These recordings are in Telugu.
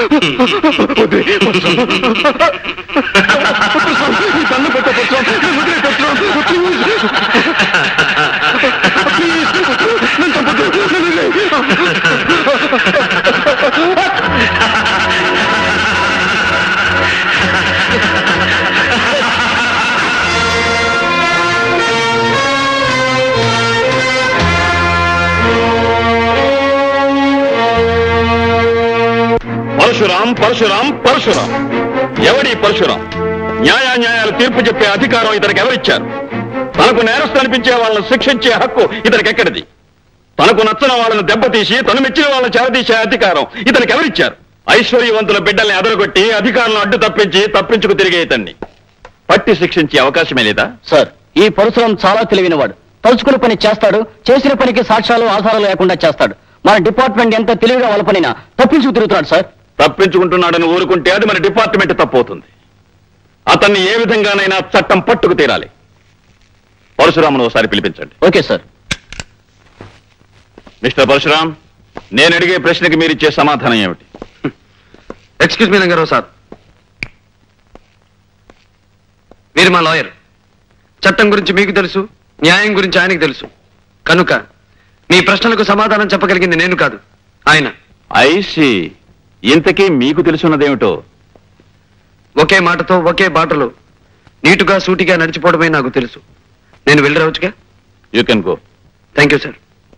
వదిలే, పరశురామ్. పరశురామ్, ఈ దండం పెట్ట పరశురామ్. నన్ను వదిలే, పరశురామ్. ప్లీజ్. ప్లీజ్, పరశురామ్, నన్ను చంపొద్దు. నన్ను వదిలే. పరశురాం పరశురాం పరశురాం ఎవడి పరశురాం న్యాయాన్యాయాలు తీర్పు చెప్పే అధికారం ఇతనికి ఎవరిచ్చారు తనకు నేరస్తు అనిపించే వాళ్ళను శిక్షించే హక్కు ఇతనికి ఎక్కడిది తనకు నచ్చిన వాళ్ళను దెబ్బతీసి తను మెచ్చిన వాళ్ళని చేరదీసే అధికారం ఇతనికి ఎవరిచ్చారు ఐశ్వర్యవంతుల బిడ్డల్ని అదరగొట్టి అధికారులను అడ్డు తప్పించి తప్పించుకు తిరిగే ఇతన్ని పట్టి శిక్షించే అవకాశమే లేదా సార్ ఈ పరశురాం చాలా తెలివినవాడు తలుచుకున్న పని చేస్తాడు చేసిన పనికి సాక్ష్యాలు ఆధారాలు లేకుండా చేస్తాడు మన డిపార్ట్మెంట్ ఎంత తెలివిగా వలపనినా తప్పించుకు తిరుగుతున్నాడు సార్ తప్పించుకుంటున్నాడని ఊరుకుంటే అది మన డిపార్ట్మెంట్ తప్పవుతుంది అతన్ని ఏ విధంగానైనా చట్టం పట్టుకు తీరాలి పరశురామును ఒకసారి పిలిపించండి ఓకే సార్ మిస్టర్ పరశురాం నేను అడిగే ప్రశ్నకి మీరిచ్చే సమాధానం ఏమిటి ఎక్స్క్యూజ్ మీ రంగారావు సార్ మీరు మా లాయర్ చట్టం గురించి మీకు తెలుసు న్యాయం గురించి ఆయనకు తెలుసు కనుక మీ ప్రశ్నలకు సమాధానం చెప్పగలిగింది నేను కాదు ఆయన ఐసి ఇంతకీ మీకు తెలుసున్నదేమిటో ఒకే మాటతో ఒకే బాటలో నీటుగా సూటిగా నడిచిపోవడమే నాకు తెలుసు నేను వెళ్ళి రావచ్చుగా you can go thank you sir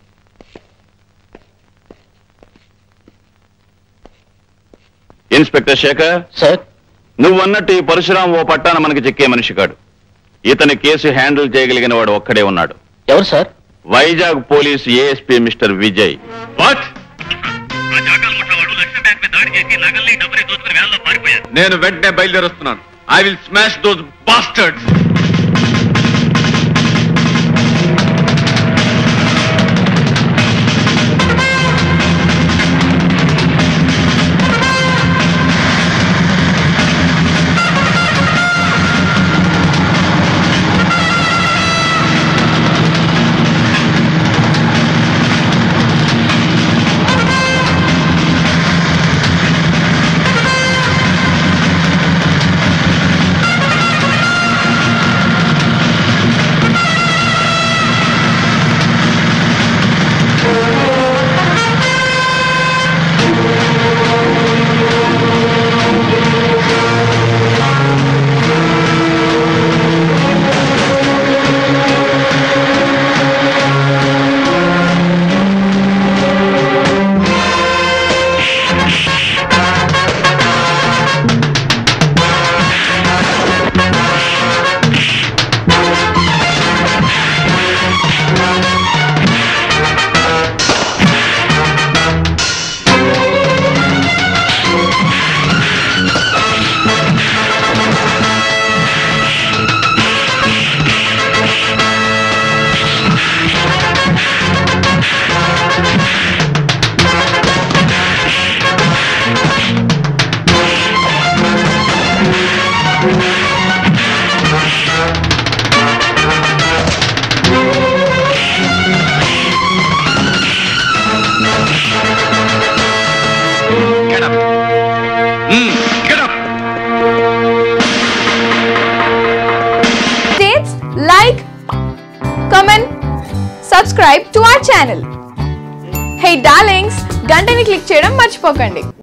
inspector Shekar sir నువ్వు అన్నట్టు ఈ పరశురాం ఓ పట్టాన మనకి చెక్కే మనిషి కాడు ఇతని కేసు హ్యాండిల్ చేయగలిగిన వాడు ఒక్కడే ఉన్నాడు ఎవరు sir Vizag police ASP mister Vijay what నేను వెంటనే బయలుదేరొస్తున్నాను I will smash those bastards States, like, comment, subscribe to our channel. Hey darlings, గంటని click చేయడం మర్చిపోకండి